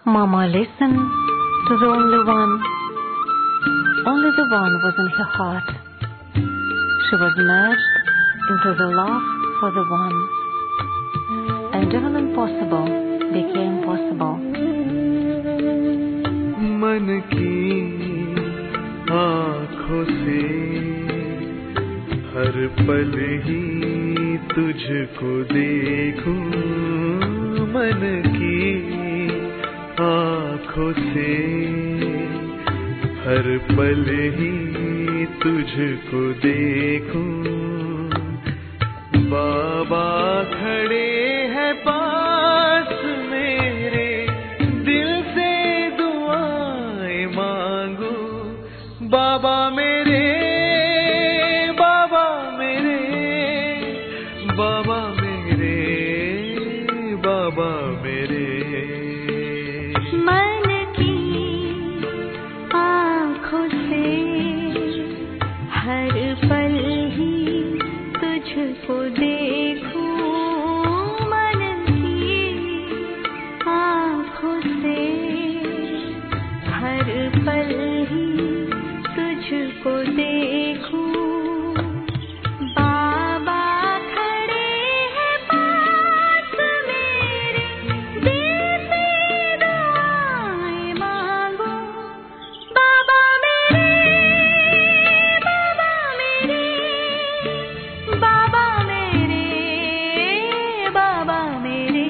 Mama listened to the only one. Only the one was in her heart. She was merged into the love for the one. And even impossible became possible. मन की आँखों से हर पल ही तुझको देखूं मन की आँखों से हर पल ही तुझको देखूं बाबा खड़े हैं पास मेरे दिल से दुआएं मांगू बाबा मेरे बाबा मेरे बाबा मेरे बाबा मेरे मन की आँखों से हर पल ही तुझको देखूं मन की आँखों से हर पल ही तुझको देखूं बाबा खड़े हैं पास मेरे दिल से दुआएं मांगो बाबा मेरे बाबा मेरे बाबा मेरे बाबा मेरे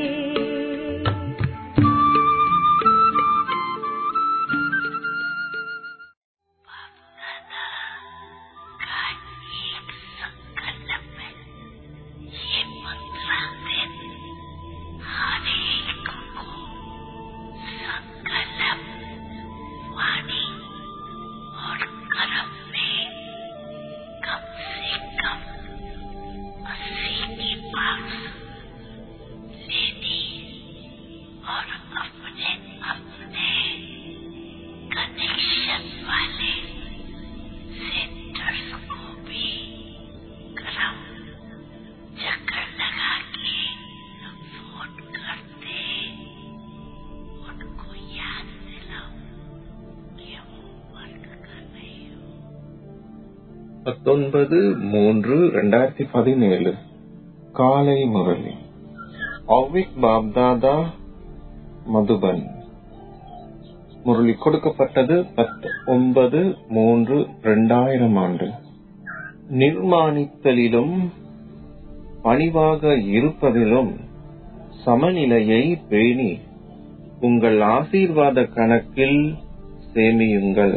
பத்தொன்பது மூன்று ரெண்டாயிரத்தி பதினேழு காலை முரளி அவ்விக் பாப்தாதா மதுபன் முரளி கொடுக்கப்பட்டது பத்து ஒன்பது மூன்று ரெண்டாயிரம் ஆண்டு நிர்மாணித்தலிலும் பணிவாக இருப்பதிலும் சமநிலையை பேணி உங்கள் ஆசீர்வாத கணக்கில் சேமியுங்கள்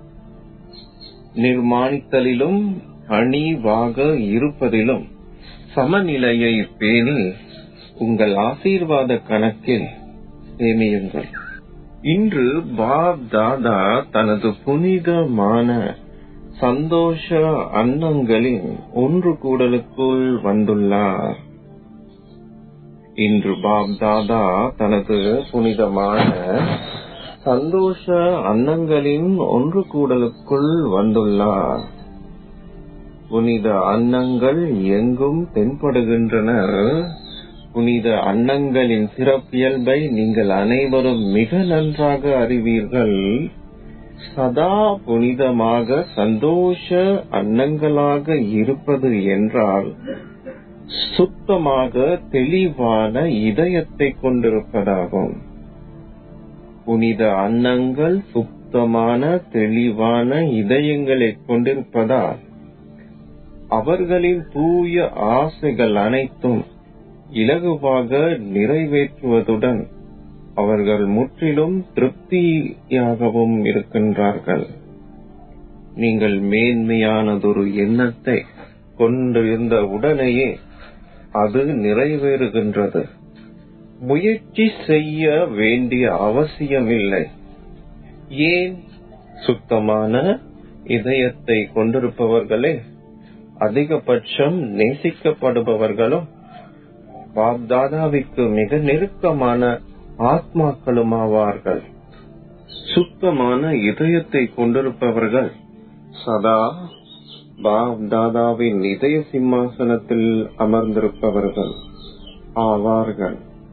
நிர்மாணித்தலிலும் பணிவாக இருப்பதிலும் சமநிலையை பேணி உங்கள் ஆசீர்வாத கணக்கில் சேமியுங்கள் இன்று பாப் தாதா தனது புனிதமான சந்தோஷ அன்னங்களின் ஒன்று கூடலுக்குள் வந்துள்ளார் இன்று பாப் தாதா தனது புனிதமான சந்தோஷ அன்னங்களின் ஒன்று கூடலுக்குள் வந்துள்ளார் புனித அன்னங்கள் எங்கும் தென்படுகின்றன புனித அன்னங்களின் சிறப்பியல்பை நீங்கள் அனைவரும் மிக நன்றாக அறிவீர்கள் சதா புனிதமாக சந்தோஷ அன்னங்களாக இருப்பது என்றால் சுத்தமாக தெளிவான இதயத்தை கொண்டிருப்பதாகும் புனித அன்னங்கள் சுத்தமான தெளிவான இதயங்களை கொண்டிருப்பதால் அவர்களின் தூய ஆசைகள் அனைத்தும் இலகுவாக நிறைவேற்றுவதுடன் அவர்கள் முற்றிலும் திருப்தியாகவும் இருக்கின்றார்கள் நீங்கள் மேன்மையானதொரு எண்ணத்தை கொண்டிருந்த உடனேயே அது நிறைவேறுகின்றது முயற்சி செய்ய வேண்டிய அவசியமில்லை ஏன் சுத்தமான இதயத்தை கொண்டிருப்பவர்களே அதிகபட்சம் நேசிக்கப்படுபவர்களும் பாப்தாதாவிற்கு மிக நெருக்கமான ஆத்மாக்களுமாவார்கள் சுத்தமான இதயத்தை கொண்டிருப்பவர்கள் சதா பாப் தாதாவின் இதய சிம்மாசனத்தில் அமர்ந்திருப்பவர்கள் ஆவார்கள்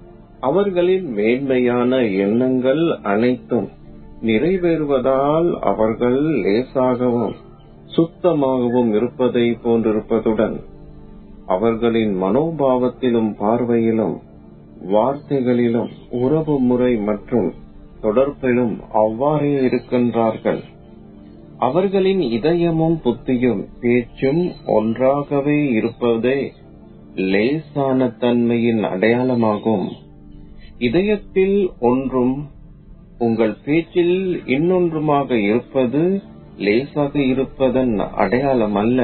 அவர்களின் மேன்மையான எண்ணங்கள் அனைத்தும் நிறைவேறுவதால் அவர்கள் லேசாகவும் சுத்தமாகவும் இருப்பதை போன்றிருப்பதுடன் அவர்களின் மனோபாவத்திலும் பார்வையிலும் வார்த்தைகளிலும் உறவு முறை மற்றும் தொடர்பிலும் அவ்வாறே இருக்கின்றார்கள் அவர்களின் இதயமும் புத்தியும் பேச்சும் ஒன்றாகவே இருப்பதே லேசான தன்மையின் அடையாளமாகும் இதயத்தில் ஒன்றும் உங்கள் பேச்சில் இன்னொன்றுமாக இருப்பது லேசாக இருப்பதன் அடையாளம் அல்ல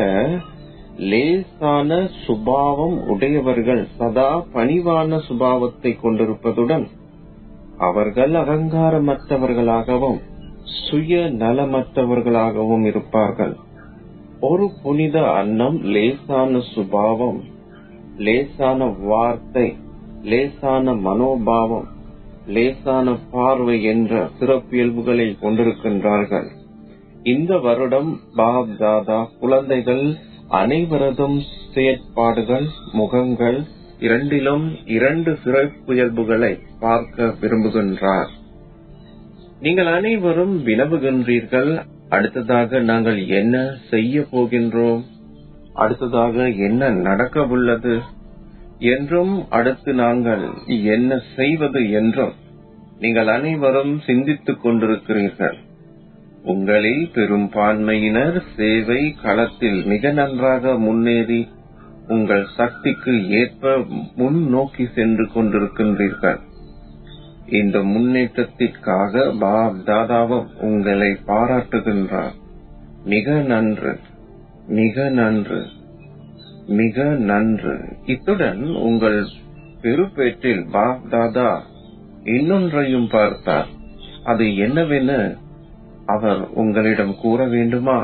லேசான சுபாவம் உடையவர்கள் சதா பணிவான சுபாவத்தை கொண்டிருப்பதுடன் அவர்கள் அகங்காரமற்றவர்களாகவும் சுய நலமற்றவர்களாகவும் இருப்பார்கள் ஒரு புனித அன்னம் லேசான சுபாவம் லேசான வார்த்தை லேசான மனோபாவம் லேசான பார்வை என்ற சிறப்பியல்புகளை கொண்டிருக்கின்றார்கள் இந்த வருடம் பாப் தாதா குழந்தைகள் அனைவரதும் செயற்பாடுகள் முகங்கள் இரண்டிலும் இரண்டு சிறப்பியல்புகளை பார்க்க விரும்புகின்றார் நீங்கள் அனைவரும் வினவுகின்றீர்கள் அடுத்ததாக நாங்கள் என்ன செய்ய போகின்றோம் அடுத்ததாக என்ன நடக்க உள்ளது என்றும் அடுத்து நாங்கள் என்ன செய்வது என்றும் நீங்கள் அனைவரும் சிந்தித்துக் கொண்டிருக்கிறீர்கள் உங்களில் பெரும்பான்மையினர் சேவை களத்தில் மிக நன்றாக முன்னேறி உங்கள் சக்திக்கு ஏற்ப முன்னோக்கி சென்று கொண்டிருக்கின்றீர்கள் இந்த முன்னேற்றத்திற்காக பாப் தாதாவும் உங்களை பாராட்டுகின்றார் மிக நன்று மிக நன்று மிக நன்று இத்துடன் உங்கள் பெருப்பேற்றில் பாப் தாதா இன்னொன்றையும் பார்த்தார் அது என்னவென அவர் உங்களிடம் கூற வேண்டுமா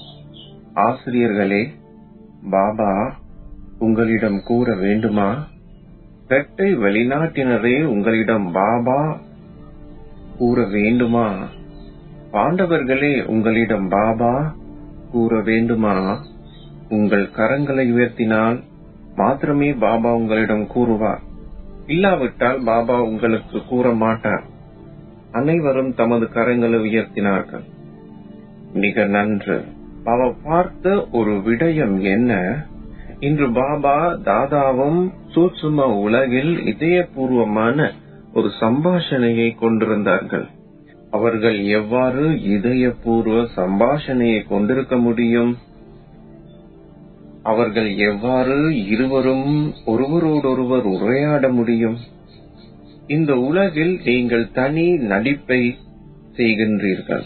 ஆசிரியர்களே பாபா உங்களிடம் கூற வேண்டுமா பெட்டை வெளிநாட்டினரே உங்களிடம் பாபா கூற வேண்டுமா பாண்டவர்களே உங்களிடம் பாபா கூற வேண்டுமா உங்கள் கரங்களை உயர்த்தினால் மாத்திரமே பாபா உங்களிடம் கூறுவார் இல்லாவிட்டால் பாபா உங்களுக்கு கூற மாட்டார் அனைவரும் தமது கரங்களை உயர்த்தினார்கள் மிக நன்று பாபா பார்த்த ஒரு விடயம் என்ன இன்று பாபா தாதாவும் சூட்சும உலகில் இதயபூர்வமான ஒரு சம்பாஷணையை கொண்டிருந்தார்கள் அவர்கள் எவ்வாறு இதயபூர்வ சம்பாஷணையை கொண்டிருக்க முடியும் அவர்கள் எவ்வாறு இருவரும் ஒருவரோடொருவர் உரையாட முடியும் இந்த உலகில் நீங்கள் தனி நடிப்பை செய்கின்றீர்கள்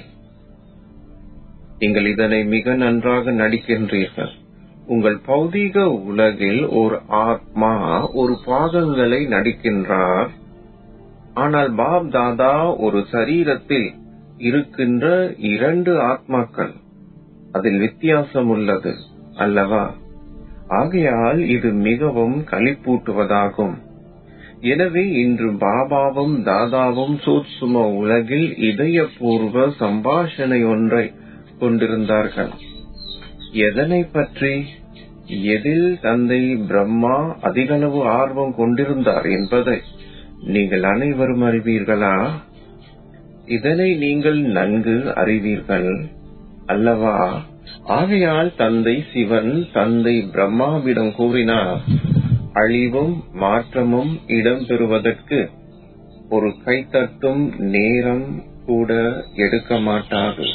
நீங்கள் இதனை மிக நன்றாக நடிக்கின்றீர்கள் உங்கள் பௌதீக உலகில் ஒரு ஆத்மா ஒரு பாகங்களை நடிக்கின்றார் ஆனால் பாப் தாதா ஒரு சரீரத்தில் இருக்கின்ற இரண்டு ஆத்மாக்கள் அதில் வித்தியாசம் உள்ளது அல்லவா ஆகையால் இது மிகவும் களிப்பூட்டுவதாகும் எனவே இன்று பாபாவும் தாதாவும் சூட்சும உலகில் இதயபூர்வ சம்பாஷணை ஒன்றை கொண்டிருந்தார்கள் எதனை பற்றி எதில் தந்தை பிரம்மா அதிகளவு ஆர்வம் கொண்டிருந்தார் என்பதை நீங்கள் அனைவரும் அறிவீர்களா இதனை நீங்கள் நன்கு அறிவீர்கள் அல்லவா ஆகையால் தந்தை சிவன் தந்தை பிரம்மாவிடம் கூறினார் அழிவும் மாற்றமும் இடம்பெறுவதற்கு ஒரு கைத்தட்டும் நேரம் கூட எடுக்க மாட்டாது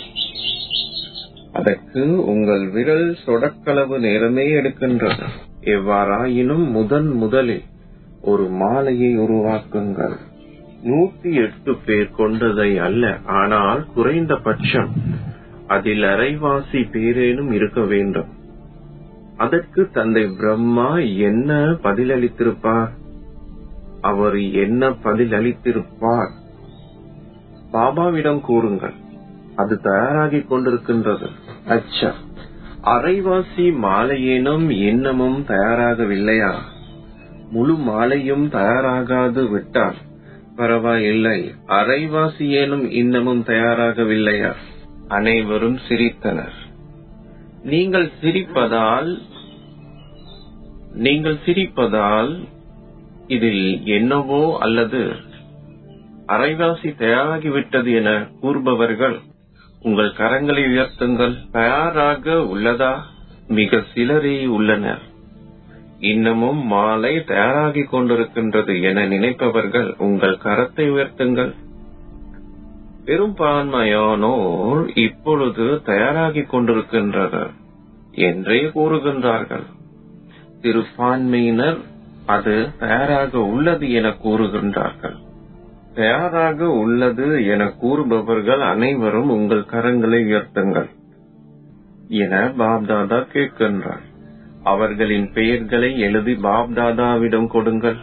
அதற்கு உங்கள் விரல் சொடக்களவு நேரமே எடுக்கின்றது எவ்வாறாயினும் முதன் முதலில் ஒரு மாலையை உருவாக்குங்கள் நூத்தி எட்டு பேர் கொண்டதை அல்ல ஆனால் குறைந்தபட்சம் அதில் அரைவாசி பேரேனும் இருக்க வேண்டும் அதற்கு தந்தை பிரம்மா என்ன பதிலளித்திருப்பார் அவர் என்ன பதிலளித்திருப்பார் பாபாவிடம் கூறுங்கள் அது தயாராகிக் கொண்டிருக்கின்றது அச்சா அரைவாசி மாலையேனும் இன்னமும் தயாராகவில்லையா முழு மாலையும் தயாராகாது விட்டால் பரவாயில்லை அரைவாசி ஏனும் இன்னமும் தயாராகவில்லையா அனைவரும் சிரித்தனர் நீங்கள் சிரிப்பதால் நீங்கள் சிரிப்பதால் இதில் என்னவோ அல்லது அரைவாசி தயாராகிவிட்டது என கூறுபவர்கள் உங்கள் கரங்களை உயர்த்துங்கள் தயாராக உள்ளதா மிக சிலரே உள்ளனர் இன்னமும் மாலை தயாராகிக் கொண்டிருக்கின்றது என நினைப்பவர்கள் உங்கள் கரத்தை உயர்த்துங்கள் பெரும்பான்மையானோர் இப்பொழுது தயாராகிக் கொண்டிருக்கின்றனர் என்றே கூறுகின்றார்கள் சிறுபான்மையினர் அது தயாராக உள்ளது என கூறுகின்றார்கள் தயாராக உள்ளது என கூறுபவர்கள் அனைவரும் உங்கள் கரங்களை உயர்த்துங்கள் என பாப்தாதா கேட்கின்றார் அவர்களின் பெயர்களை எழுதி பாப்தாதாவிடம் கொடுங்கள்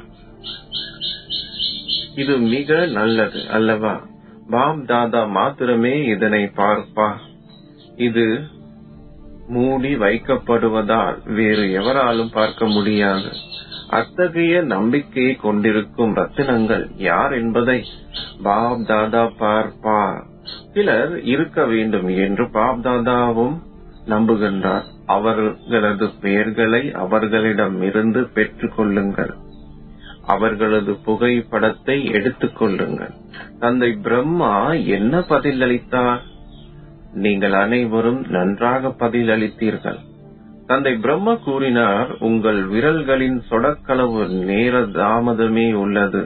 இது மிக நல்லது அல்லவா பாப் தாதா மாத்திரமே இதனை பார்ப்பார் இது மூடி வைக்கப்படுவதால் வேறு எவராலும் பார்க்க முடியாது அத்தகைய நம்பிக்கையை கொண்டிருக்கும் ரத்தினங்கள் யார் என்பதை பாப் தாதா பார்ப்பார் சிலர் இருக்க வேண்டும் என்று பாப் தாதாவும் நம்புகின்றார் அவர்களது பெயர்களை அவர்களிடம் இருந்து பெற்றுக் கொள்ளுங்கள் அவர்களது புகைப்படத்தை எடுத்துக் கொள்ளுங்கள் தந்தை பிரம்மா என்ன பதிலளித்தார் நீங்கள் அனைவரும் நன்றாக பதிலளித்தீர்கள் தந்தை பிரம்மா கூறினார் உங்கள் விரல்களின் சொடக்களவு நேர தாமதமே உள்ளது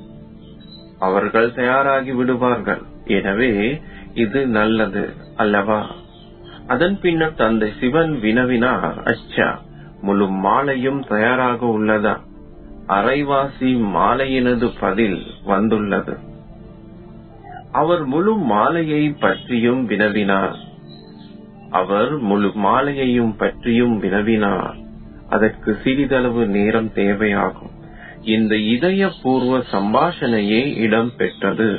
அவர்கள் தயாராகி விடுவார்கள் எனவே இது நல்லது அல்லவா அதன் பின்னர் தந்தை சிவன் வினவினார் அச்சா முழு மாலையும் தயாராக உள்ளதா அரைவாசி மாலையினது பதில் வந்துள்ளது அவர் முழு மாலையை பற்றியும் வினவினார் அவர் முழு மாலையையும் பற்றியும் வினவினார் அதற்கு சிறிதளவு நேரம் தேவையாகும் இந்த இதயபூர்வ சம்பாஷணையே இடம் பெற்றது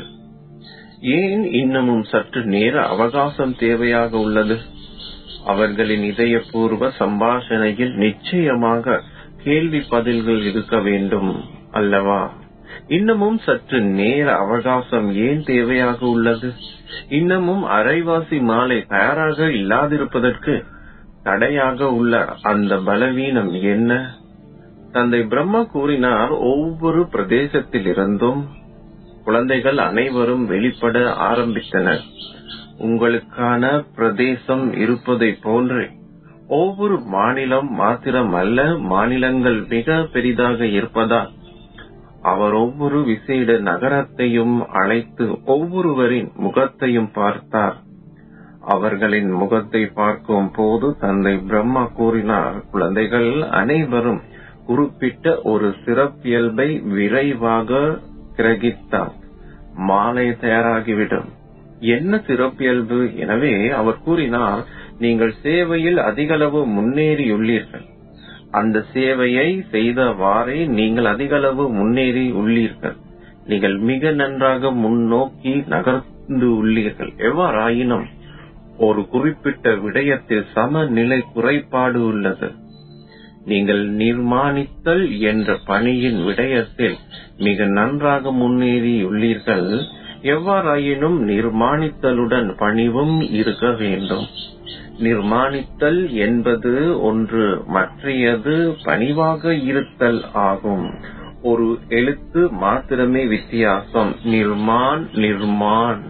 ஏன் இன்னமும் சற்று நேர அவகாசம் தேவையாக உள்ளது அவர்களின் இதயபூர்வ சம்பாஷணையில் நிச்சயமாக கேள்வி பதில்கள் இருக்க வேண்டும் அல்லவா இன்னமும் சற்று நேர அவகாசம் ஏன் தேவையாக உள்ளது இன்னமும் அரைவாசி மாலை தயாராக இல்லாதிருப்பதற்கு தடையாக உள்ள அந்த பலவீனம் என்ன தந்தை பிரம்மா கூறினார் ஒவ்வொரு பிரதேசத்திலிருந்தும் குழந்தைகள் அனைவரும் வெளிப்பட ஆரம்பித்தனர் உங்களுக்கான பிரதேசம் இருப்பதை போன்றே ஒவ்வொரு மாநிலம் மாத்திரம் அல்ல மாநிலங்கள் மிக பெரிதாக இருப்பதால் அவர் ஒவ்வொரு விசேட நகரத்தையும் அழைத்து ஒவ்வொருவரின் முகத்தையும் பார்த்தார் அவர்களின் முகத்தை பார்க்கும் போது தந்தை பிரம்மா கூறினார் குழந்தைகள் அனைவரும் குறிப்பிட்ட ஒரு சிறப்பியல்பை விரைவாக கிரகித்தார் மாலை தயாராகிவிடும் என்ன சிறப்பியல்பு எனவே அவர் கூறினார் நீங்கள் சேவையில் அதிகளவு முன்னேறியுள்ளீர்கள் அந்த சேவையை செய்தவாறே நீங்கள் அதிகளவு முன்னேறி உள்ளீர்கள் நீங்கள் மிக நன்றாக முன்னோக்கி நகர்ந்து உள்ளீர்கள் எவ்வாறாயினும் ஒரு குறிப்பிட்ட விடயத்தில் சமநிலை குறைபாடு உள்ளது நீங்கள் நிர்மாணித்தல் என்ற பணியின் விடயத்தில் மிக நன்றாக முன்னேறியுள்ளீர்கள் எவ்வாறாயினும் நிர்மாணித்தலுடன் பணிவும் இருக்க வேண்டும் நிர்மாணித்தல் என்பது ஒன்று மற்றையது பணிவாக இருத்தல் ஆகும் ஒரு எழுத்து மாத்திரமே வித்தியாசம் நிர்மான் நிர்மான்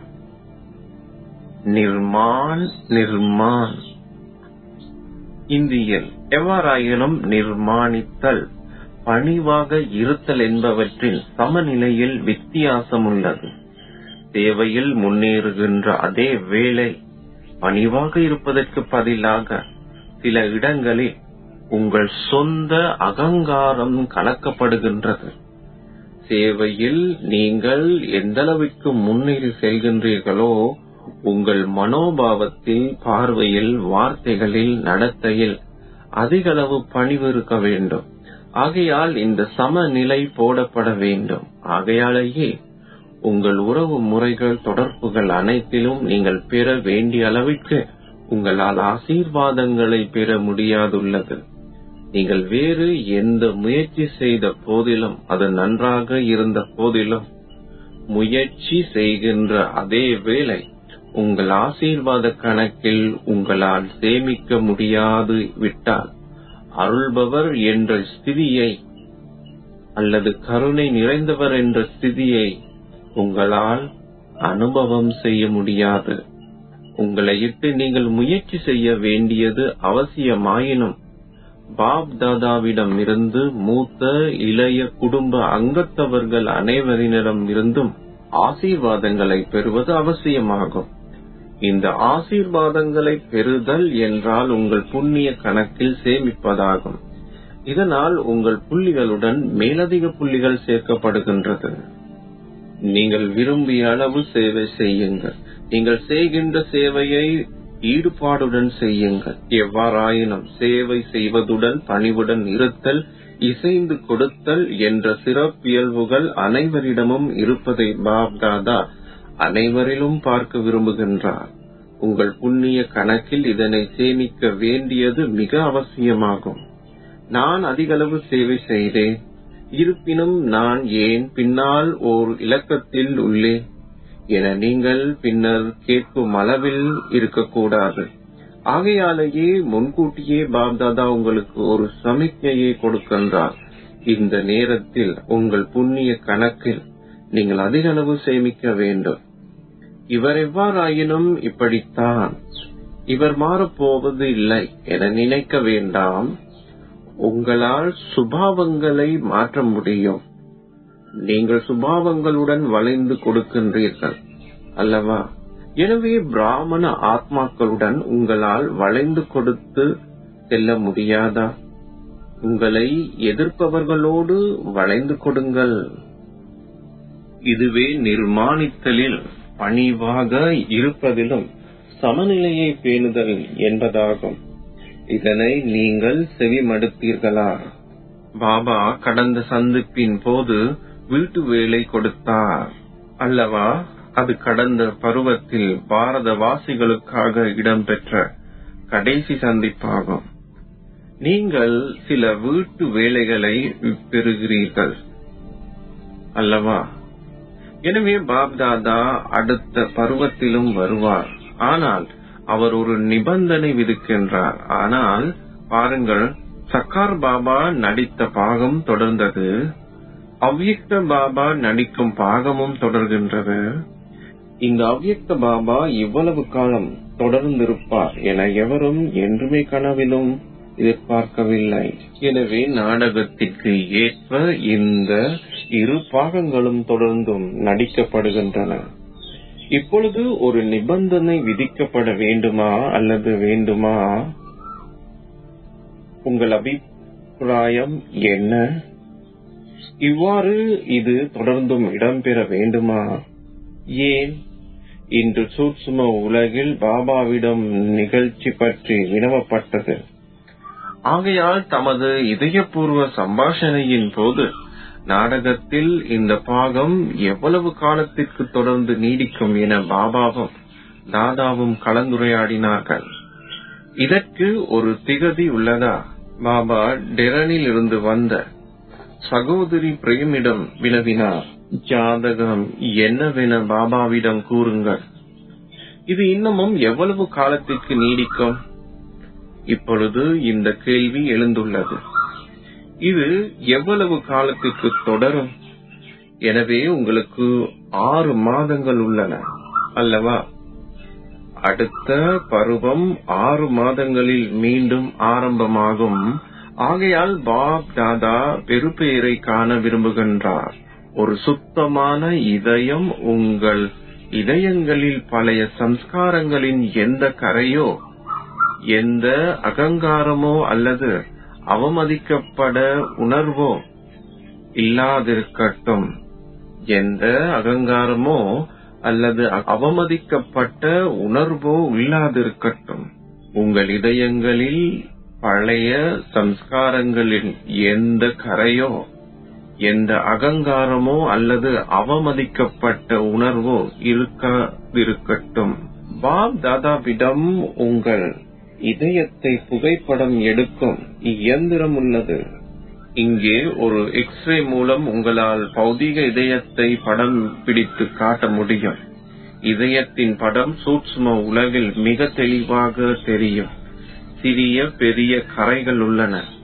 நிர்மான் நிர்மான் இந்தியில் எவ்வாறாயினும் நிர்மாணித்தல் பணிவாக இருத்தல் என்பவற்றின் சமநிலையில் வித்தியாசம் உள்ளது தேவையில் முன்னேறுகின்ற அதே வேளை பணிவாக இருப்பதற்கு பதிலாக சில இடங்களில் உங்கள் சொந்த அகங்காரம் கலக்கப்படுகின்றது சேவையில் நீங்கள் எந்தளவிற்கு முன்னேறி செல்கின்றீர்களோ உங்கள் மனோபாவத்தில் பார்வையில் வார்த்தைகளில் நடத்தையில் அதிகளவு பணிவு இருக்க வேண்டும் ஆகையால் இந்த சமநிலை போடப்பட வேண்டும் ஆகையாலேயே உங்கள் உறவு முறைகள் தொடர்புகள் அனைத்திலும் நீங்கள் பெற வேண்டிய அளவிற்கு உங்களால் ஆசீர்வாதங்களை பெற முடியாதுள்ளது நீங்கள் வேறு எந்த முயற்சி செய்த போதிலும் அது நன்றாக இருந்த போதிலும் முயற்சி செய்கின்ற அதே வேளை உங்கள் ஆசீர்வாத கணக்கில் உங்களால் சேமிக்க முடியாது விட்டால் அருள்பவர் என்ற ஸ்திதியை அல்லது கருணை நிறைந்தவர் என்ற ஸ்திதியை உங்களால் அனுபவம் செய்ய முடியாது உங்களை இட்டு நீங்கள் முயற்சி செய்ய வேண்டியது அவசியமாயினும் பாப் தாதாவிடம் இருந்து மூத்த இளைய குடும்ப அங்கத்தவர்கள் அனைவரினரும் இருந்தும் ஆசீர்வாதங்களை பெறுவது அவசியமாகும் இந்த ஆசீர்வாதங்களை பெறுதல் என்றால் உங்கள் புண்ணிய கணக்கில் சேமிப்பதாகும் இதனால் உங்கள் புள்ளிகளுடன் மேலதிக புள்ளிகள் சேர்க்கப்படுகின்றது நீங்கள் விரும்பிய அளவு சேவை செய்யுங்கள் நீங்கள் செய்கின்ற சேவையை ஈடுபாடுடன் செய்யுங்கள் எவ்வாறாயினும் சேவை செய்வதுடன் பணிவுடன் இருத்தல் இசைந்து கொடுத்தல் என்ற சிறப்பியல்புகள் அனைவரிடமும் இருப்பதை பாப் தாதா அனைவரிலும் பார்க்க விரும்புகின்றார் உங்கள் புண்ணிய கணக்கில் இதனை சேமிக்க வேண்டியது மிக அவசியமாகும் நான் அதிகளவு சேவை செய்தேன் இருப்பினும் நான் ஏன் பின்னால் ஓர் இலக்கத்தில் உள்ளேன் என நீங்கள் பின்னர் கேட்கும் அளவில் இருக்கக்கூடாது ஆகையாலேயே முன்கூட்டியே பாப்தாதா உங்களுக்கு ஒரு சமிக்ஞையை கொடுக்கின்றார் இந்த நேரத்தில் உங்கள் புண்ணிய கணக்கில் நீங்கள் அதிக அளவு சேமிக்க வேண்டும் இவர் எவ்வாறாயினும் இப்படித்தான் இவர் மாறப்போவது இல்லை என நினைக்க வேண்டாம் உங்களால் சுபாவங்களை மாற்ற முடியும் நீங்கள் சுபாவங்களுடன் வளைந்து கொடுக்கின்றீர்கள் அல்லவா எனவே பிராமண ஆத்மாக்களுடன் உங்களால் வளைந்து கொடுத்து செல்ல முடியாதா உங்களை எதிர்ப்பவர்களோடு வளைந்து கொடுங்கள் இதுவே நிர்மாணித்தலில் பணிவாக இருப்பதிலும் சமநிலையை பேணுதல் என்பதாகும் இதனை நீங்கள் செவிமடுத்தீர்களா பாபா கடந்த சந்திப்பின் போது வீட்டு வேலை கொடுத்தார் அல்லவா அது கடந்த பருவத்தில் பாரதவாசிகளுக்காக இடம்பெற்ற கடைசி சந்திப்பாகும் நீங்கள் சில வீட்டு வேலைகளை பெறுகிறீர்கள் அல்லவா எனவே பாப்தாதா அடுத்த பருவத்திலும் வருவார் ஆனால் அவர் ஒரு நிபந்தனை விதிக்கின்றார் ஆனால் பாருங்கள் சக்கார் பாபா நடித்த பாகம் தொடர்ந்தது அவ்யக்த பாபா நடிக்கும் பாகமும் தொடர்கின்றது இங்கு அவ்யக்த பாபா இவ்வளவு காலம் தொடர்ந்திருப்பார் என எவரும் என்றுமே கனவிலும் எதிர்பார்க்கவில்லை எனவே நாடகத்திற்கு ஏற்ப இந்த இரு பாகங்களும் தொடர்ந்தும் நடிக்கப்படுகின்றன இப்பொழுது ஒரு நிபந்தனை விதிக்கப்பட வேண்டுமா அல்லது வேண்டுமா உங்கள் அபிப்பிராயம் என்ன இவ்வாறு இது தொடர்ந்தும் இடம்பெற வேண்டுமா ஏன் இன்று சூட்சும உலகில் பாபாவிடம் நிகழ்ச்சி பற்றி வினவப்பட்டது ஆகையால் தமது இதயபூர்வ சம்பாஷணையின் போது நாடகத்தில் இந்த பாகம் எவ்வளவு காலத்திற்கு தொடர்ந்து நீடிக்கும் என பாபாவும் தாதாவும் கலந்துரையாடினார்கள் இதற்கு ஒரு திகதி உள்ளதா பாபா டெரனில் இருந்து வந்த சகோதரி பிரேமிடம் வினவினார் ஜாதகம் என்னவென பாபாவிடம் கூறுங்கள் இது இன்னமும் எவ்வளவு காலத்திற்கு நீடிக்கும் இப்பொழுது இந்த கேள்வி எழுந்துள்ளது இது எவ்வளவு காலத்திற்கு தொடரும் எனவே உங்களுக்கு ஆறு மாதங்கள் உள்ளன அல்லவா அடுத்த பருவம் ஆறு மாதங்களில் மீண்டும் ஆரம்பமாகும் ஆகையால் பாப் தாதா பெருபெயரை காண விரும்புகின்றார் ஒரு சுத்தமான இதயம் உங்கள் இதயங்களில் பழைய சம்ஸ்காரங்களின் எந்த கரையோ எந்த அகங்காரமோ அல்லது அவமதிக்கப்பட உணர்வோ இல்லாதிருக்கட்டும் எந்த அகங்காரமோ அல்லது அவமதிக்கப்பட்ட உணர்வோ இல்லாதிருக்கட்டும் உங்கள் இதயங்களில் பழைய சம்ஸ்காரங்களின் எந்த கரையோ எந்த அகங்காரமோ அல்லது அவமதிக்கப்பட்ட உணர்வோ இருக்காதிருக்கட்டும் பாப் தாதாவிடம் உங்கள் இதயத்தை புகைப்படம் எடுக்கும் இயந்திரம் உள்ளது இங்கே ஒரு எக்ஸ்ரே மூலம் உங்களால் பௌதீக இதயத்தை படம் பிடித்து காட்ட முடியும் இதயத்தின் படம் சூட்சும உலகில் மிக தெளிவாக தெரியும் சிறிய பெரிய கரைகள் உள்ளன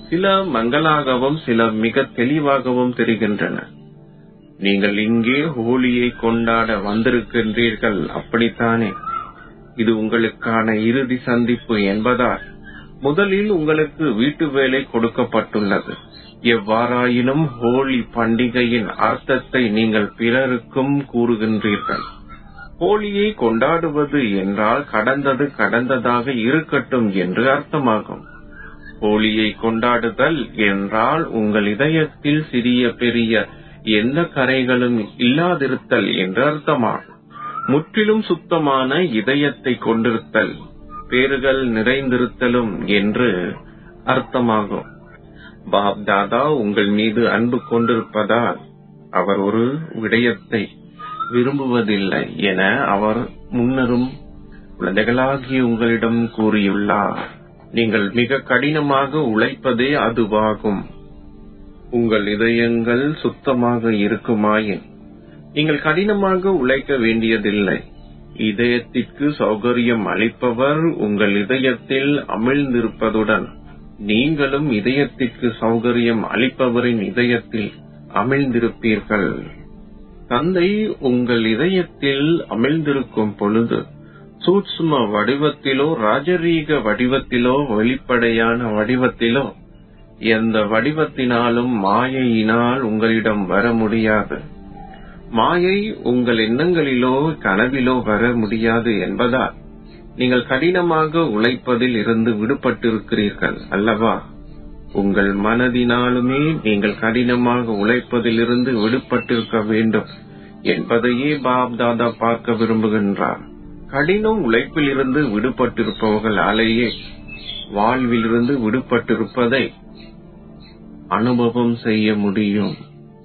சில மங்களாகவும் சில மிக தெளிவாகவும் தெரிகின்றன நீங்கள் இங்கே ஹோலியை கொண்டாட வந்திருக்கின்றீர்கள் அப்படித்தானே இது உங்களுக்கான இறுதி சந்திப்பு என்பதால் முதலில் உங்களுக்கு வீட்டு வேலை கொடுக்கப்பட்டுள்ளது எவ்வாறாயினும் ஹோலி பண்டிகையின் அர்த்தத்தை நீங்கள் பிறருக்கும் கூறுகின்றீர்கள் ஹோலியை கொண்டாடுவது என்றால் கடந்தது கடந்ததாக இருக்கட்டும் என்று அர்த்தமாகும் ஹோலியை கொண்டாடுதல் என்றால் உங்கள் இதயத்தில் சிறிய பெரிய எந்த கரைகளும் இல்லாதிருத்தல் என்று அர்த்தமாகும் முற்றிலும் சுத்தமான இதயத்தை கொண்டிருத்தல் பேறுகள் நிறைந்திருத்தலும் என்று அர்த்தமாகும் பாப் தாதா உங்கள் மீது அன்பு கொண்டிருப்பதால் அவர் ஒரு விடயத்தை விரும்புவதில்லை என அவர் முன்னரும் குழந்தைகளாகிய உங்களிடம் கூறியுள்ளார் நீங்கள் மிக கடினமாக உழைப்பதே அதுவாகும் உங்கள் இதயங்கள் சுத்தமாக இருக்குமாயின் நீங்கள் கடினமாக உழைக்க வேண்டியதில்லை இதயத்திற்கு சௌகரியம் அளிப்பவர் உங்கள் இதயத்தில் அமிழ்ந்திருப்பதுடன் நீங்களும் இதயத்திற்கு சௌகரியம் அளிப்பவரின் இதயத்தில் அமிழ்ந்திருப்பீர்கள் தந்தை உங்கள் இதயத்தில் அமிழ்ந்திருக்கும் பொழுது சூட்சும வடிவத்திலோ ராஜரீக வடிவத்திலோ வெளிப்படையான வடிவத்திலோ எந்த வடிவத்தினாலும் மாயையினால் உங்களிடம் வர முடியாது மாயை உங்கள் எண்ணங்களிலோ கனவிலோ வர முடியாது என்பதால் நீங்கள் கடினமாக உழைப்பதில் இருந்து விடுபட்டிருக்கிறீர்கள் அல்லவா உங்கள் மனதினாலுமே நீங்கள் கடினமாக உழைப்பதிலிருந்து விடுபட்டிருக்க வேண்டும் என்பதையே பாப் தாதா பார்க்க விரும்புகின்றார் கடினம் உழைப்பிலிருந்து விடுபட்டிருப்பவர்களாலேயே வாழ்விலிருந்து விடுபட்டிருப்பதை அனுபவம் செய்ய முடியும்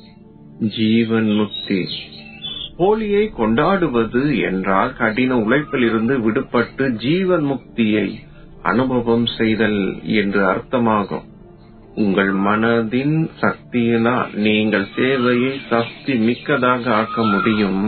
ஜீவன் முக்தி ஹோலியை கொண்டாடுவது என்றால் கடின உழைப்பிலிருந்து விடுபட்டு ஜீவன் முக்தியை அனுபவம் செய்தல் என்று அர்த்தமாகும் உங்கள் மனதின் சக்தியினால் நீங்கள் சேவையை சக்தி மிக்கதாக ஆக்க முடியும்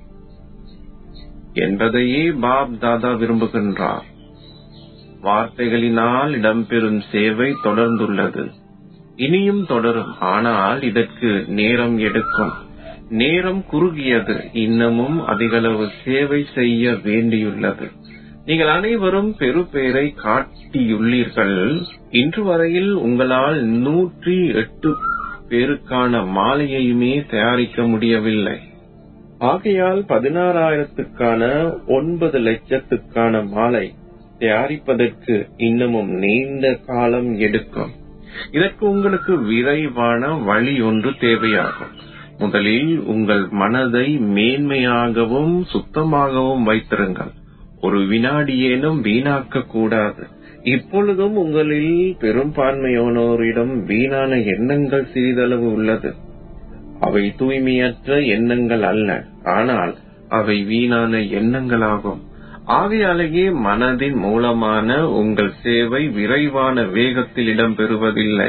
என்பதையே பாப் தாதா விரும்புகின்றார் வார்த்தைகளினால் இடம்பெறும் சேவை தொடர்ந்துள்ளது இனியும் தொடரும் ஆனால் இதற்கு நேரம் எடுக்கும் நேரம் குறுகியது இன்னமும் அதிகளவு சேவை செய்ய வேண்டியுள்ளது நீங்கள் அனைவரும் பெறுபேரை காட்டியுள்ளீர்கள் இன்று வரையில் உங்களால் நூற்றி எட்டு பேருக்கான மாலையையுமே தயாரிக்க முடியவில்லை ஆகையால் பதினாறாயிரத்துக்கான ஒன்பது லட்சத்துக்கான மாலை தயாரிப்பதற்கு இன்னமும் நீண்ட காலம் எடுக்கும் இதற்கு உங்களுக்கு விரைவான வழி ஒன்று தேவையாகும் முதலில் உங்கள் மனதை மேன்மையாகவும் சுத்தமாகவும் வைத்திருங்கள் ஒரு வினாடியேனும் வீணாக்க கூடாது இப்பொழுதும் உங்களில் பெரும்பான்மையானோரிடம் வீணான எண்ணங்கள் சிறிதளவு உள்ளது அவை தூய்மையற்ற எண்ணங்கள் அல்ல ஆனால் அவை வீணான எண்ணங்களாகும் ஆகையாலேயே மனதின் மூலமான உங்கள் சேவை விரைவான வேகத்தில் இடம்பெறுவதில்லை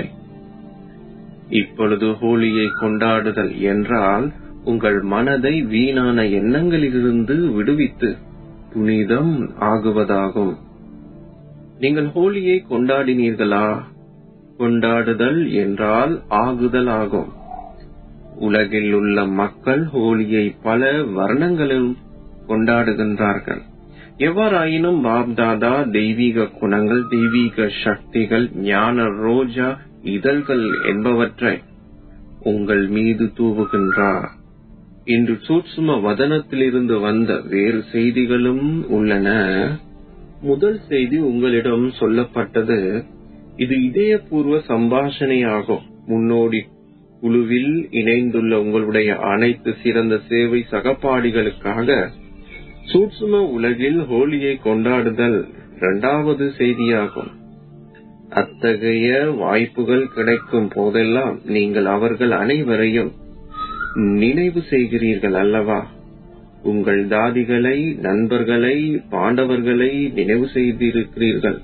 இப்பொழுது ஹோலியை கொண்டாடுதல் என்றால் உங்கள் மனதை வீணான எண்ணங்களிலிருந்து விடுவித்து புனிதம் ஆகுவதாகும் நீங்கள் ஹோலியை கொண்டாடினீர்களா கொண்டாடுதல் என்றால் ஆகுதல் ஆகும் உலகில் உள்ள மக்கள் ஹோலியை பல வர்ணங்களில் கொண்டாடுகின்றார்கள் எவ்வாறாயினும் பாப்தாதா தெய்வீக குணங்கள் தெய்வீக சக்திகள் ஞான ரோஜா இதழ்கள் என்பவற்றை உங்கள் மீது தூவுகின்றார் இன்று சூட்சும வதனத்திலிருந்து வந்த வேறு செய்திகளும் உள்ளன முதல் செய்தி உங்களிடம் சொல்லப்பட்டது இது இதயபூர்வ சம்பாஷணையாகும் முன்னோடி குழுவில் இணைந்துள்ள உங்களுடைய அனைத்து சிறந்த சேவை சகபாடிகளுக்காக சூட்சும உலகில் ஹோலியை கொண்டாடுதல் இரண்டாவது செய்தியாகும் அத்தகைய வாய்ப்புகள் கிடைக்கும் போதெல்லாம் நீங்கள் அவர்கள் அனைவரையும் நினைவு செய்கிறீர்கள் அல்லவா உங்கள் தாதிகளை நண்பர்களை பாண்டவர்களை நினைவு செய்திருக்கிறீர்கள்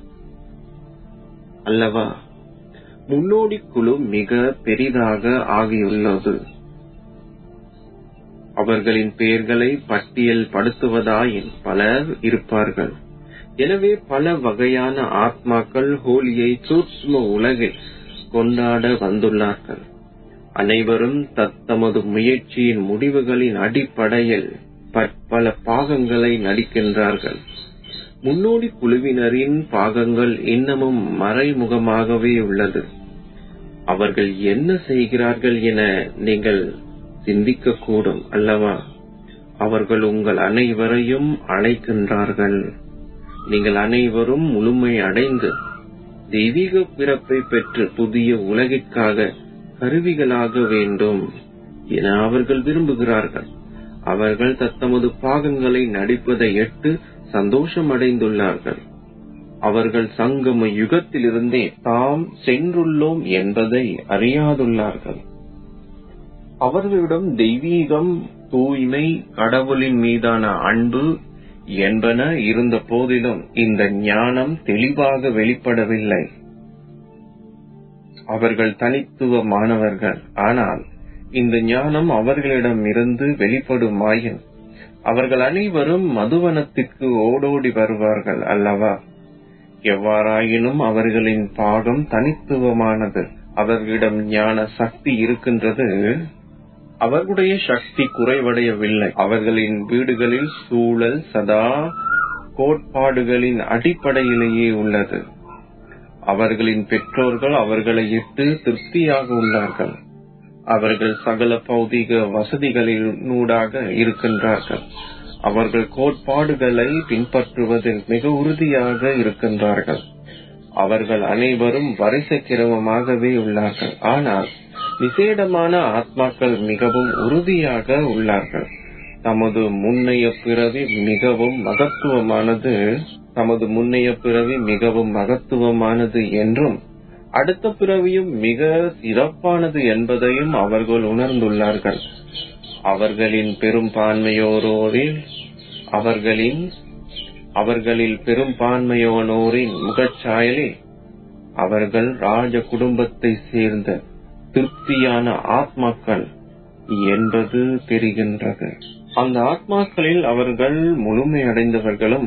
அல்லவா முன்னோடி குழு மிக பெரிதாக ஆகியுள்ளது அவர்களின் பெயர்களை பட்டியல் படுத்துவதாயின் பலர் இருப்பார்கள் எனவே பல வகையான ஆத்மாக்கள் ஹோலியை சூட்சும உலகில் கொண்டாட வந்துள்ளார்கள் அனைவரும் தத்தமது முயற்சியின் முடிவுகளின் அடிப்படையில் பற்பல பாகங்களை நடிக்கின்றார்கள் முன்னோடி குழுவினரின் பாகங்கள் இன்னமும் மறைமுகமாகவே உள்ளது அவர்கள் என்ன செய்கிறார்கள் என நீங்கள் சிந்திக்கக்கூடும் அல்லவா அவர்கள் உங்கள் அனைவரையும் அழைக்கின்றார்கள் நீங்கள் அனைவரும் முழுமை அடைந்து தெய்வீக பிறப்பை பெற்று புதிய உலகிற்காக கருவிகளாக வேண்டும் என அவர்கள் விரும்புகிறார்கள் அவர்கள் தத்தமது பாகங்களை நடிப்பதை எட்டு சந்தோஷமடைந்துள்ளார்கள் அவர்கள் சங்கம யுகத்திலிருந்தே தாம் சென்றுள்ளோம் என்பதை அறியாதுள்ளார்கள் அவர்களிடம் தெய்வீகம் தூய்மை கடவுளின் மீதான அன்பு என்பன இருந்த போதிலும் இந்த ஞானம் தெளிவாக வெளிப்படவில்லை அவர்கள் தனித்துவமானவர்கள் ஆனால் இந்த ஞானம் அவர்களிடம் இருந்து வெளிப்படுமாயின் அவர்கள் அனைவரும் மதுவனத்திற்கு ஓடோடி வருவார்கள் அல்லவா எவ்வாறாயினும் அவர்களின் பாகம் தனித்துவமானது அவர்களிடம் ஞான சக்தி இருக்கின்றது அவர்களுடைய சக்தி குறைவடையவில்லை அவர்களின் வீடுகளில் சூழல் சதா கோட்பாடுகளின் அடிப்படையிலேயே உள்ளது அவர்களின் பெற்றோர்கள் அவர்களை இட்டு திருப்தியாக உள்ளார்கள் அவர்கள் சகல பௌதிக வசதிகளினூடாக இருக்கின்றார்கள் அவர்கள் கோட்பாடுகளை பின்பற்றுவதில் மிக உறுதியாக இருக்கின்றார்கள் அவர்கள் அனைவரும் வரிசை கிரமமாகவே உள்ளார்கள் ஆனால் விசேடமான ஆத்மாக்கள் மிகவும் உறுதியாக உள்ளார்கள் தமது முன்னைய பிறவி மிகவும் மகத்துவமானது தமது முன்னைய பிறவி மிகவும் மகத்துவமானது என்றும் அடுத்த பிறவியும் மிக சிறப்பானது என்பதையும் அவர்கள் உணர்ந்துள்ளார்கள் அவர்களின் பெரும்பான்மையோரோரில் அவர்களின் அவர்களில் பெரும்பான்மையோனோரின் முகச்சாயலில் அவர்கள் ராஜ குடும்பத்தை சேர்ந்த திருப்தியான ஆத்மாக்கள் என்பது தெரிகின்றது அந்த ஆத்மாக்களில் அவர்கள் முழுமையடைந்தவர்களும்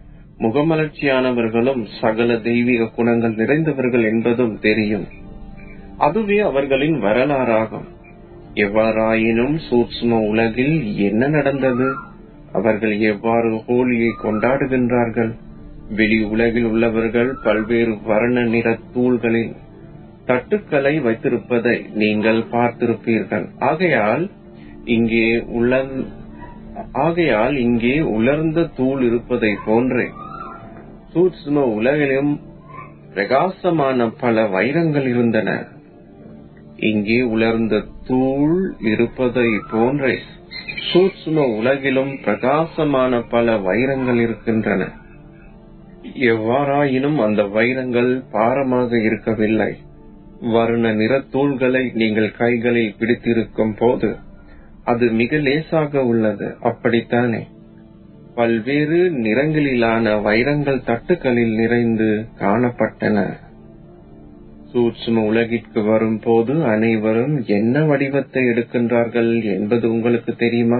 முகமலர்ச்சியானவர்களும் சகல தெய்வீக குணங்கள் நிறைந்தவர்கள் என்பதும் தெரியும் அதுவே அவர்களின் வரலாறாகும் எவ்வாறாயினும் சூட்சும உலகில் என்ன நடந்தது அவர்கள் எவ்வாறு ஹோலியை கொண்டாடுகின்றார்கள் வெளி உலகில் உள்ளவர்கள் பல்வேறு வர்ண நிற தூள்களின் தட்டுக்களை வைத்திருப்பதை நீங்கள் பார்த்திருப்பீர்கள் ஆகையால் இங்கே உள்ள ஆகையால் இங்கே உலர்ந்த தூள் இருப்பதை போன்றே சூட்சும உலகிலும் பிரகாசமான பல வைரங்கள் இருந்தன இங்கே உலர்ந்த தூள் இருப்பதை போன்றே சூட்சும உலகிலும் பிரகாசமான பல வைரங்கள் இருக்கின்றன எவ்வாறாயினும் அந்த வைரங்கள் பாரமாக இருக்கவில்லை வருண நிறத்தூள்களை நீங்கள் கைகளில் பிடித்திருக்கும் போது அது மிக லேசாக உள்ளது அப்படித்தானே பல்வேறு நிறங்களிலான வைரங்கள் தட்டுக்களில் நிறைந்து காணப்பட்டன சூட்சும உலகிற்கு வரும்போது அனைவரும் என்ன வடிவத்தை எடுக்கின்றார்கள் என்பது உங்களுக்கு தெரியுமா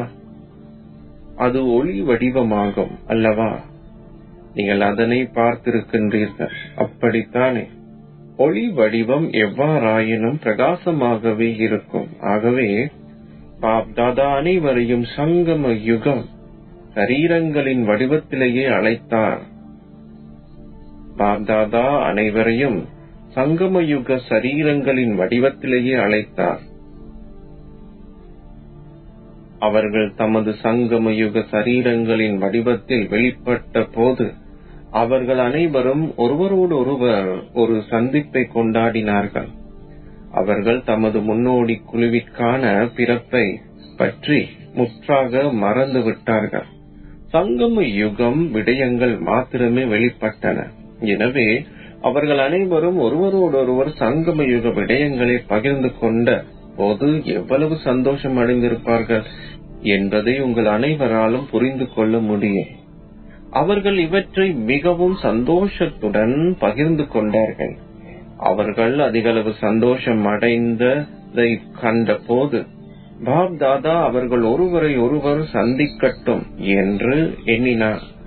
அது ஒளி வடிவமாகும் அல்லவா நீங்கள் அதனை பார்த்திருக்கின்றீர்கள் அப்படித்தானே ஒளி வடிவம் எவ்வாறாயினும் பிரகாசமாகவே இருக்கும் ஆகவே பாப் தாதா அனைவரையும் சங்கம யுகம் சரீரங்களின் வடிவத்திலேயே அழைத்தார் பாப் தாதா அனைவரையும் சங்கம யுக சரீரங்களின் வடிவத்திலேயே அழைத்தார் அவர்கள் தமது சங்கம யுக சரீரங்களின் வடிவத்தில் வெளிப்பட்ட போது அவர்கள் அனைவரும் ஒருவரோடு ஒருவர் ஒரு சந்திப்பை கொண்டாடினார்கள் அவர்கள் தமது முன்னோடி குழுவிற்கான பிறப்பை பற்றி முற்றாக மறந்து விட்டார்கள் சங்கம யுகம் விடயங்கள் மாத்திரமே வெளிப்பட்டன எனவே அவர்கள் அனைவரும் ஒருவரோடொருவர் சங்கம யுக விடயங்களை பகிர்ந்து கொண்ட போது எவ்வளவு சந்தோஷம் அடைந்திருப்பார்கள் என்பதை உங்கள் அனைவராலும் புரிந்து கொள்ள முடியும் அவர்கள் இவற்றை மிகவும் சந்தோஷத்துடன் பகிர்ந்து கொண்டார்கள் அவர்கள் அதிகளவு சந்தோஷம் அடைந்ததை கண்ட போது பாப் தாதா அவர்கள் ஒருவரை ஒருவர் சந்திக்கட்டும் என்று எண்ணினார்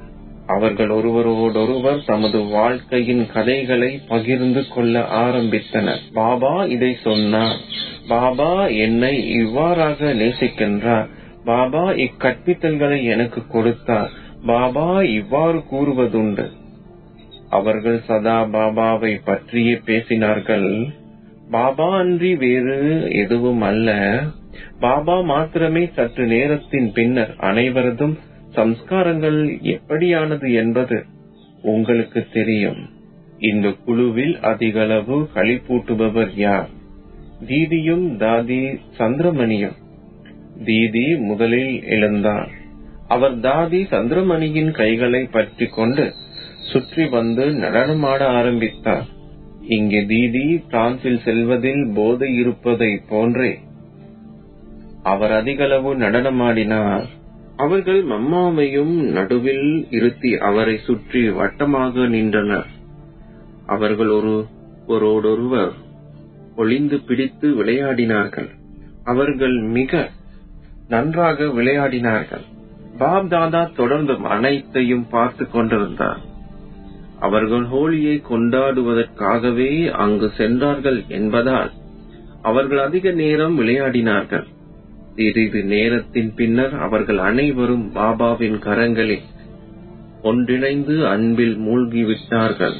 அவர்கள் ஒருவரோடொருவர் தமது வாழ்க்கையின் கதைகளை பகிர்ந்து கொள்ள ஆரம்பித்தனர் பாபா இதை சொன்னார் பாபா என்னை இவ்வாறாக நேசிக்கின்றார் பாபா இக்கற்பித்தல்களை எனக்கு கொடுத்தார் பாபா இவ்வாறு கூறுவதுண்டு அவர்கள் சதா பாபாவை பற்றியே பேசினார்கள் பாபா அன்றி வேறு எதுவும் அல்ல பாபா மாத்திரமே சற்று நேரத்தின் பின்னர் அனைவரதும் சம்ஸ்காரங்கள் எப்படியானது என்பது உங்களுக்கு தெரியும் இந்த குழுவில் அதிகளவு களிப்பூட்டுபவர் யார் தீதியும் தாதி சந்திரமணியும் தீதி முதலில் எழுந்தார் அவர் தாதி சந்திரமணியின் கைகளை பற்றி கொண்டு சுற்றி வந்து நடனமாட ஆரம்பித்தார் இங்கே தீதி பிரான்சில் செல்வதில் போதை இருப்பதை போன்றே அவர் அதிகளவு நடனமாடினார் அவர்கள் மம்மாவையும் நடுவில் இருத்தி அவரை சுற்றி வட்டமாக நின்றனர் அவர்கள் ஒரு ஒருவரோடொருவர் ஒளிந்து பிடித்து விளையாடினார்கள் அவர்கள் மிக நன்றாக விளையாடினார்கள் பாப் தாதா தொடர்ந்தும் அனைத்தையும் பார்த்து கொண்டிருந்தார் அவர்கள் ஹோலியை கொண்டாடுவதற்காகவே அங்கு சென்றார்கள் என்பதால் அவர்கள் அதிக நேரம் விளையாடினார்கள் சிறிது நேரத்தின் பின்னர் அவர்கள் அனைவரும் பாபாவின் கரங்களில் ஒன்றிணைந்து அன்பில் மூழ்கிவிட்டார்கள்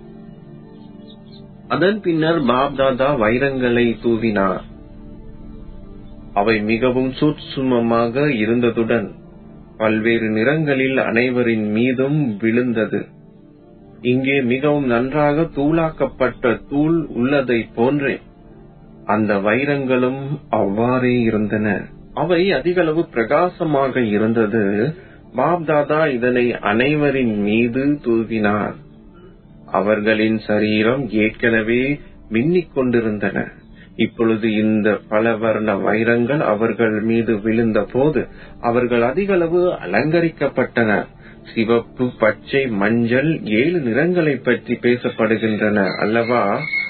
அதன் பின்னர் பாப் தாதா வைரங்களை தூவினார் அவை மிகவும் சூட்சுமமாக இருந்ததுடன் பல்வேறு நிறங்களில் அனைவரின் மீதும் விழுந்தது இங்கே மிகவும் நன்றாக தூளாக்கப்பட்ட தூள் உள்ளதை போன்றே அந்த வைரங்களும் அவ்வாறே இருந்தன அவை அதிகளவு பிரகாசமாக இருந்தது பாப்தாதா இதனை அனைவரின் மீது தூவினார் அவர்களின் சரீரம் ஏற்கனவே மின்னிக் கொண்டிருந்தன இப்பொழுது இந்த பல வர்ண வைரங்கள் அவர்கள் மீது விழுந்த போது அவர்கள் அதிகளவு அலங்கரிக்கப்பட்டனர் சிவப்பு பச்சை மஞ்சள் ஏழு நிறங்களை பற்றி பேசப்படுகின்றன அல்லவா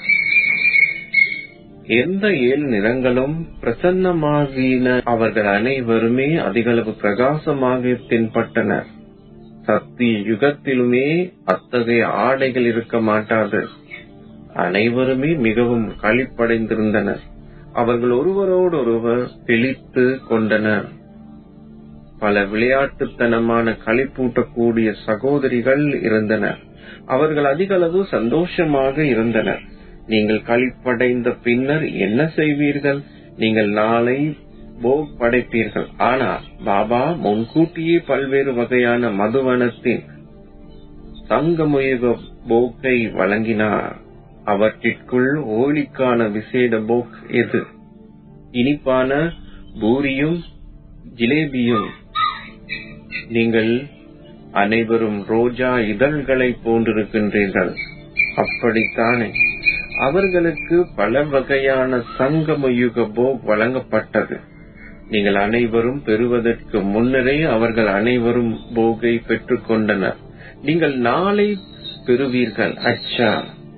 எந்த ஏழு நிறங்களும் பிரசன்னமாகின அவர்கள் அனைவருமே அதிகளவு பிரகாசமாக தென்பட்டனர் சத்திய யுகத்திலுமே அத்தகைய ஆடைகள் இருக்க மாட்டாது அனைவருமே மிகவும் களிப்படைந்திருந்தனர் அவர்கள் ஒருவரோடொருவர் பிழித்து கொண்டனர் பல விளையாட்டுத்தனமான களிப்பூட்டக்கூடிய சகோதரிகள் இருந்தனர் அவர்கள் அதிகளவு சந்தோஷமாக இருந்தனர் நீங்கள் களிப்படைந்த பின்னர் என்ன செய்வீர்கள் நீங்கள் நாளை போக் படைப்பீர்கள் ஆனால் பாபா முன்கூட்டியே பல்வேறு வகையான மதுவனத்தின் சங்கமுயுக போக்கை வழங்கினார் அவற்றிற்குள் ஓலிக்கான விசேட போக் எது இனிப்பான பூரியும் ஜிலேபியும் நீங்கள் அனைவரும் ரோஜா இதழ்களை போன்றிருக்கின்றீர்கள் அப்படித்தானே அவர்களுக்கு பல வகையான சங்கமயுக போக் வழங்கப்பட்டது நீங்கள் அனைவரும் பெறுவதற்கு முன்னரே அவர்கள் அனைவரும் போகை பெற்றுக் கொண்டனர் நீங்கள் நாளை பெறுவீர்கள் அச்சா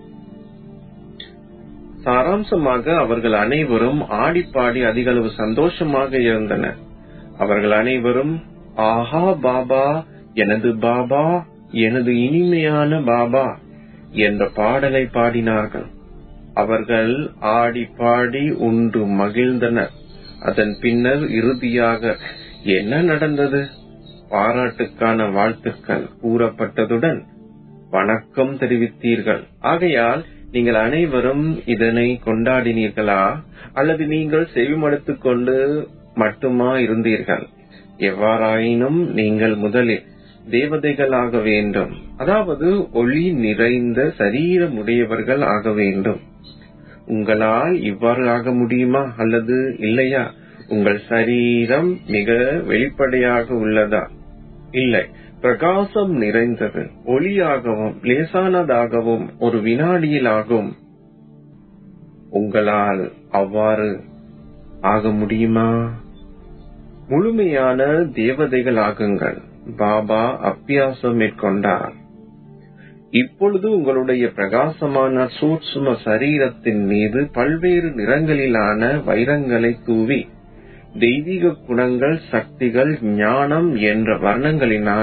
சாராம்சமாக அவர்கள் அனைவரும் ஆடிப்பாடி அதிகளவு சந்தோஷமாக இருந்தனர் அவர்கள் அனைவரும் ஆஹா பாபா எனது பாபா எனது இனிமையான பாபா என்ற பாடலை பாடினார்கள் அவர்கள் ஆடி பாடி உண்டு மகிழ்ந்தனர் அதன் பின்னர் இறுதியாக என்ன நடந்தது பாராட்டுக்கான வாழ்த்துக்கள் கூறப்பட்டதுடன் வணக்கம் தெரிவித்தீர்கள் ஆகையால் நீங்கள் அனைவரும் இதனை கொண்டாடினீர்களா அல்லது நீங்கள் செவிமடுத்துக் கொண்டு மட்டுமா இருந்தீர்கள் எவ்வாறாயினும் நீங்கள் முதலில் தேவதைகள் ஆக வேண்டும் அதாவது ஒளி நிறைந்த சரீரமுடையவர்கள் ஆக வேண்டும் உங்களால் இவ்வாறு ஆக முடியுமா அல்லது இல்லையா உங்கள் சரீரம் மிக வெளிப்படையாக உள்ளதா இல்லை பிரகாசம் நிறைந்தது ஒளியாகவும் லேசானதாகவும் ஒரு வினாடியில் ஆகும் உங்களால் அவ்வாறு ஆக முடியுமா முழுமையான தேவதைகள் ஆகுங்கள் பாபா அப்பியாசம் மேற்கொண்டார் இப்பொழுது உங்களுடைய பிரகாசமான சூட்சும சரீரத்தின் மீது பல்வேறு நிறங்களிலான வைரங்களை தூவி தெய்வீக குணங்கள் சக்திகள் ஞானம் என்ற வர்ணங்களினால்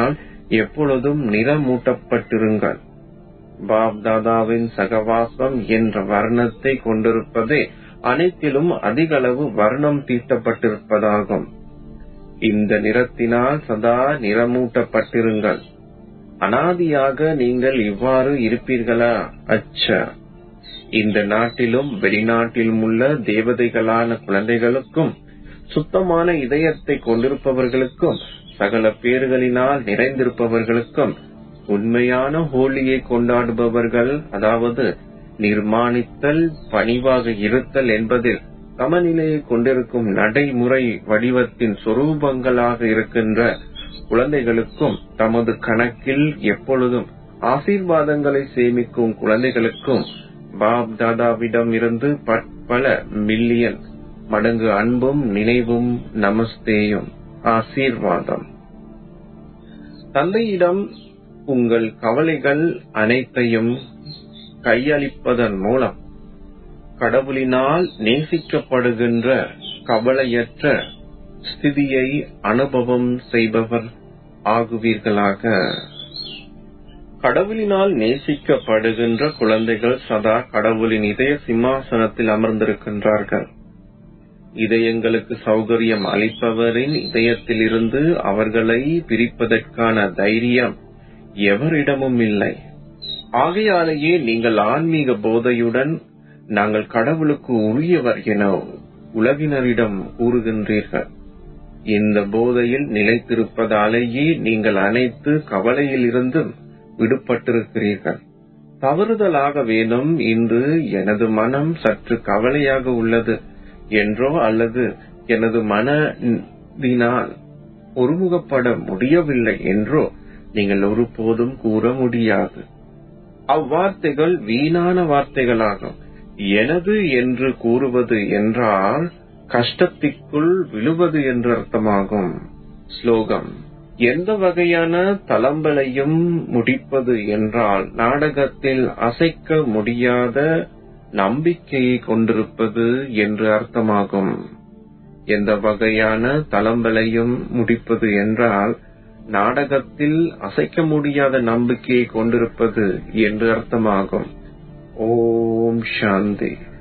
எப்பொழுதும் நிறமூட்டப்பட்டிருங்கள் பாப் தாதாவின் சகவாசம் என்ற வர்ணத்தை கொண்டிருப்பதே அனைத்திலும் அதிக அளவு வர்ணம் தீட்டப்பட்டிருப்பதாகும் இந்த நிறத்தினால் சதா நிறமூட்டப்பட்டிருங்கள் அனாதியாக நீங்கள் இவ்வாறு இருப்பீர்களா அச்சா இந்த நாட்டிலும் வெளிநாட்டிலும் உள்ள தேவதைகளான குழந்தைகளுக்கும் சுத்தமான இதயத்தை கொண்டிருப்பவர்களுக்கும் சகல பேறுகளினால் நிறைந்திருப்பவர்களுக்கும் உண்மையான ஹோலியை கொண்டாடுபவர்கள் அதாவது நிர்மாணித்தல் பணிவாக இருத்தல் என்பதில் சமநிலையை கொண்டிருக்கும் நடைமுறை வடிவத்தின் சொரூபங்களாக இருக்கின்ற குழந்தைகளுக்கும் தமது கணக்கில் எப்பொழுதும் ஆசீர்வாதங்களை சேமிக்கும் குழந்தைகளுக்கும் பாப் தாதாவிடம் இருந்து பற்பல மில்லியன் மடங்கு அன்பும் நினைவும் நமஸ்தேயும் ஆசீர்வாதம் தந்தையிடம் உங்கள் கவலைகள் அனைத்தையும் கையளிப்பதன் மூலம் கடவுளினால் நேசிக்கப்படுகின்ற கவலையற்ற ஸ்திதியை அனுபவம் செய்பவர் ஆகுவீர்களாக கடவுளினால் நேசிக்கப்படுகின்ற குழந்தைகள் சதா கடவுளின் இதய சிம்மாசனத்தில் அமர்ந்திருக்கின்றார்கள் இதயங்களுக்கு சௌகரியம் அளிப்பவரின் இதயத்திலிருந்து அவர்களை பிரிப்பதற்கான தைரியம் எவரிடமும் இல்லை ஆகையாலேயே நீங்கள் ஆன்மீக போதையுடன் நாங்கள் கடவுளுக்கு உரியவர் என உலகினரிடம் கூறுகின்றீர்கள் இந்த போதையில் நிலைத்திருப்பதாலேயே நீங்கள் அனைத்து கவலையிலிருந்தும் விடுபட்டிருக்கிறீர்கள் தவறுதலாக வேணும் இன்று எனது மனம் சற்று கவலையாக உள்ளது என்றோ அல்லது எனது மனதினால் ஒருமுகப்பட முடியவில்லை என்றோ நீங்கள் ஒருபோதும் கூற முடியாது அவ்வார்த்தைகள் வீணான வார்த்தைகளாகும் எனது என்று கூறுவது என்றால் கஷ்டத்திற்குள் விழுவது என்று அர்த்தமாகும் ஸ்லோகம் எந்த வகையான தளம்பலையும் முடிப்பது என்றால் நாடகத்தில் அசைக்க முடியாத நம்பிக்கையை கொண்டிருப்பது என்று அர்த்தமாகும் எந்த வகையான தளம்பலையும் முடிப்பது என்றால் நாடகத்தில் அசைக்க முடியாத நம்பிக்கையை கொண்டிருப்பது என்று அர்த்தமாகும் ஓம் சாந்தி